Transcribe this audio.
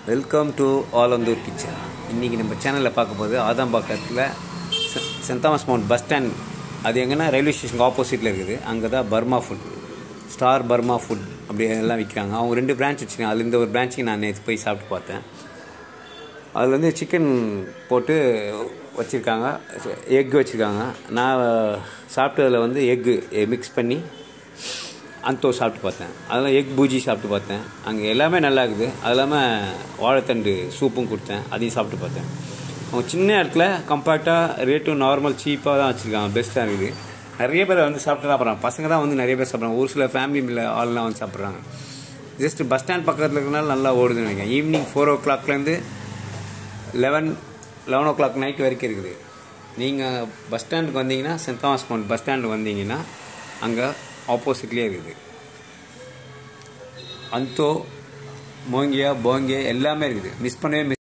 welcome to Alandur kitchen இன்றைக்கி நம்ம சேனலில் பார்க்க போது ஆதம்பாக்கத்தில் செ- சென்ட் தாமஸ் மவுண்ட் பஸ் ஸ்டாண்ட் அது எங்கன்னா ரயில்வே ஸ்டேஷனுக்கு ஆப்போசிட்டில் இருக்குது அங்கே தான் Burma food star Burma food அப்படி எல்லாம் விற்கிறாங்க அவங்க ரெண்டு பிரான்ச் வச்சுருக்காங்க அதில் இந்த ஒரு பிரான்ச்சுக்கு நான் நேற்று போய் சாப்பிட்டு பார்த்தேன் அதில் வந்து சிக்கன் போட்டு வச்சுருக்காங்க எக் வச்சுருக்காங்க நான் சாப்பிட்டதில் வந்து எக்கு மிக்ஸ் பண்ணி அந்தோ சாப்பிட்டு பார்த்தேன் அதெல்லாம் எக் பூஜி சாப்பிட்டு பார்த்தேன் அங்கே எல்லாமே நல்லா இருக்குது அது இல்லாமல் வாழைத்தண்டு சூப்பும் கொடுத்தேன் அதையும் சாப்பிட்டு பார்த்தேன் அவங்க சின்ன இடத்துல கம்பேக்டாக ரேட்டும் நார்மல் சீப்பாக தான் வச்சுருக்காங்க பெஸ்ட்டாக இருக்குது நிறைய பேர் வந்து சாப்பிட்டு தான் போகிறாங்க பசங்க தான் வந்து நிறைய பேர் சாப்பிட்றாங்க ஒரு சில ஃபேமிலியில் ஆள்லாம் வந்து சாப்பிட்றாங்க ஜஸ்ட் பஸ் ஸ்டாண்ட் பக்கத்தில் இருக்கனால நல்லா ஓடுதுன்னு நினைக்கிறேன் ஈவினிங் ஃபோர் ஓ கிளாக்லேருந்து eleven eleven o'clock night வரைக்கும் இருக்குது நீங்கள் பஸ் ஸ்டாண்டுக்கு வந்தீங்கன்னா சென்ட் தாமஸ் மவுண்ட் பஸ் ஸ்டாண்டு வந்தீங்கன்னா அங்கே ஆப்போசிட்லேயே இருக்குது அந்தோ மோங்கியா போங்கே எல்லாமே இருக்குது மிஸ் பண்ணவே மிஸ்